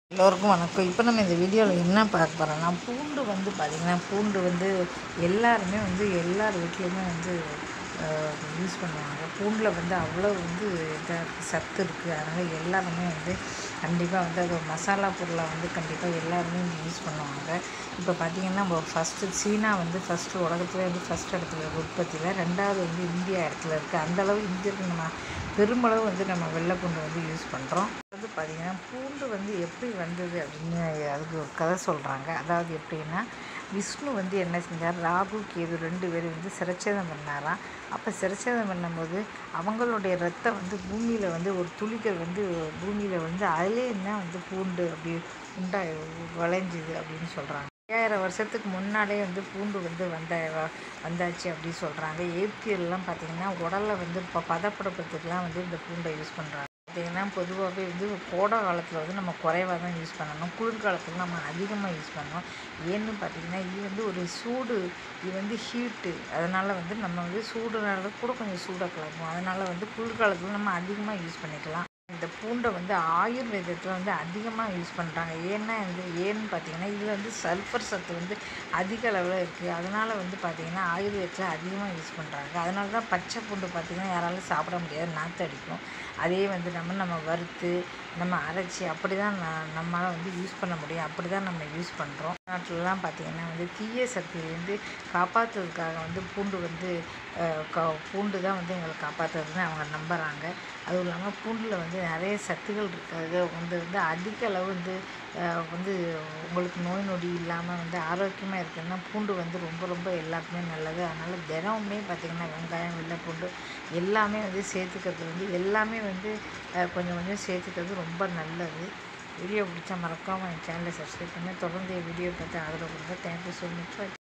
எல்லோருக்கும் வணக்கம் இப்போ நம்ம இந்த வீடியோவில் என்ன பார்க்க போகிறோம்னா பூண்டு வந்து பார்த்திங்கன்னா பூண்டு வந்து எல்லாருமே வந்து எல்லார் வீட்லேயுமே வந்து யூஸ் பண்ணுவாங்க பூண்டில் வந்து அவ்வளோ வந்து இதாக இருக்குது சத்து இருக்குது அதனால் எல்லாருமே வந்து கண்டிப்பாக வந்து அது ஒரு மசாலா பொருளாக வந்து கண்டிப்பாக எல்லாருமே யூஸ் பண்ணுவாங்க இப்போ பார்த்திங்கன்னா நம்ம ஃபஸ்ட்டு சீனா வந்து ஃபஸ்ட்டு உலகத்துல வந்து ஃபஸ்ட் இடத்துல இருக்கு உற்பத்தியில் ரெண்டாவது வந்து இந்தியா இடத்துல இருக்குது அந்தளவு இந்தியாவுக்கு நம்ம பெருமளவு வந்து நம்ம வெள்ளைப்பூண்டு வந்து யூஸ் பண்ணுறோம் வந்து பார்த்திங்கன்னா பூண்டு வந்து எப்படி வந்தது அப்படின்னு அதுக்கு ஒரு கதை சொல்கிறாங்க அதாவது எப்படின்னா விஷ்ணு வந்து என்ன செஞ்சார் ராகு கேது ரெண்டு பேரும் வந்து சிரச்சேதம் பண்ணாராம் அப்போ சிரச்சேதம் பண்ணும்போது அவங்களுடைய ரத்தம் வந்து பூமியில் வந்து ஒரு துளிகள் வந்து பூமியில் வந்து அதிலே என்ன வந்து பூண்டு அப்படி உண்டா விளைஞ்சுது அப்படின்னு சொல்கிறாங்க ஐயாயிரம் வருஷத்துக்கு முன்னாலே வந்து பூண்டு வந்து வந்த வந்தாச்சு அப்படின்னு சொல்கிறாங்க ஏபிஎல்லாம் பார்த்திங்கன்னா உடலில் வந்து இப்போ பதப்படுத்துறதுக்குலாம் வந்து இந்த பூண்டை யூஸ் பண்ணுறாங்க பார்த்திங்கன்னா பொதுவாகவே வந்து கோடை காலத்தில் வந்து நம்ம குறைவாக தான் யூஸ் பண்ணணும் குளிர்காலத்தில் நம்ம அதிகமாக யூஸ் பண்ணணும் ஏன்னு பார்த்திங்கன்னா இது வந்து ஒரு சூடு இது வந்து ஹீட்டு அதனால் வந்து நம்ம வந்து சூடுனால கூட கொஞ்சம் சூடாக கலக்கும் அதனால் வந்து குளிர்காலத்தில் நம்ம அதிகமாக யூஸ் பண்ணிக்கலாம் இந்த பூண்டை வந்து ஆயுர்வேதத்தில் வந்து அதிகமாக யூஸ் பண்ணுறாங்க ஏன்னா வந்து ஏன்னு பார்த்தீங்கன்னா இதில் வந்து சல்ஃபர் சத்து வந்து அதிக அளவில் இருக்குது அதனால் வந்து பார்த்திங்கன்னா ஆயுர்வேதத்தில் அதிகமாக யூஸ் பண்ணுறாங்க அதனால தான் பச்சை பூண்டு பார்த்திங்கன்னா யாராலும் சாப்பிட முடியாது நாற்று அடிக்கும் அதே வந்து நம்ம நம்ம வறுத்து நம்ம அரைச்சி அப்படி தான் நம்மளால் வந்து யூஸ் பண்ண முடியும் அப்படி தான் நம்ம யூஸ் பண்ணுறோம் நாட்டிலலாம் பார்த்திங்கன்னா வந்து தீய சக்தியிலேருந்து காப்பாற்றுறதுக்காக வந்து பூண்டு வந்து க பூண்டு தான் வந்து எங்களை காப்பாற்றுறதுன்னு அவங்க நம்புகிறாங்க அதுவும் இல்லாமல் பூண்டில் வந்து நிறைய சத்துகள் இருக்காது வந்து வந்து அதிக அளவு வந்து வந்து உங்களுக்கு நோய் நொடி இல்லாமல் வந்து ஆரோக்கியமாக இருக்குன்னா பூண்டு வந்து ரொம்ப ரொம்ப எல்லாருக்குமே நல்லது அதனால் தினமுமே பார்த்திங்கன்னா வெங்காயம் வெள்ளை பூண்டு எல்லாமே வந்து சேர்த்துக்கிறது வந்து எல்லாமே வந்து கொஞ்சம் கொஞ்சம் சேர்த்துக்கிறது ரொம்ப நல்லது வீடியோ பிடிச்சா மறக்காமல் என் சேனலை சப்ஸ்கிரைப் பண்ணி தொடர்ந்து என் வீடியோ பார்த்து ஆதரவு கொடுங்க தேங்க்யூ ஸோ மச்